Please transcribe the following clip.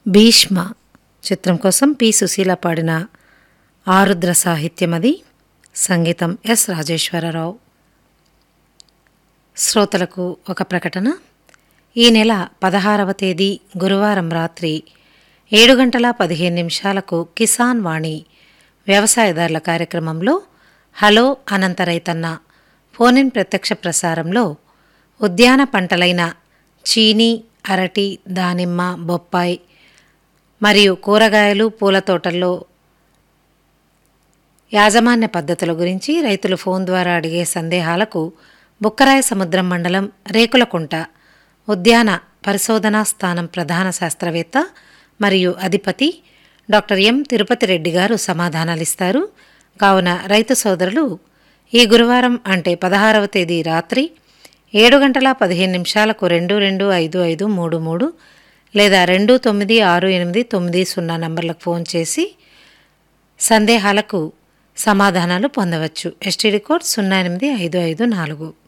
భీష్మ చిత్రం కోసం పి సుశీల పాడిన ఆరుద్ర సాహిత్యం అది సంగీతం ఎస్ రాజేశ్వరరావు శ్రోతలకు ఒక ప్రకటన ఈ నెల పదహారవ తేదీ గురువారం రాత్రి ఏడు గంటల పదిహేను నిమిషాలకు కిసాన్ వాణి వ్యవసాయదారుల కార్యక్రమంలో హలో అనంత రైతన్న ఫోనిన్ ప్రత్యక్ష ప్రసారంలో ఉద్యాన పంటలైన చీనీ అరటి దానిమ్మ బొప్పాయి మరియు కూరగాయలు పూల తోటల్లో యాజమాన్య పద్ధతుల గురించి రైతులు ఫోన్ ద్వారా అడిగే సందేహాలకు బుక్కరాయ సముద్రం మండలం రేకులకుంట ఉద్యాన పరిశోధనా స్థానం ప్రధాన శాస్త్రవేత్త మరియు అధిపతి డాక్టర్ ఎం తిరుపతి రెడ్డి గారు సమాధానాలిస్తారు కావున రైతు సోదరులు ఈ గురువారం అంటే పదహారవ తేదీ రాత్రి ఏడు గంటల పదిహేను నిమిషాలకు రెండు రెండు ఐదు ఐదు మూడు మూడు లేదా రెండు తొమ్మిది ఆరు ఎనిమిది తొమ్మిది సున్నా నంబర్లకు ఫోన్ చేసి సందేహాలకు సమాధానాలు పొందవచ్చు ఎస్టీడీ కోడ్ సున్నా ఎనిమిది ఐదు ఐదు నాలుగు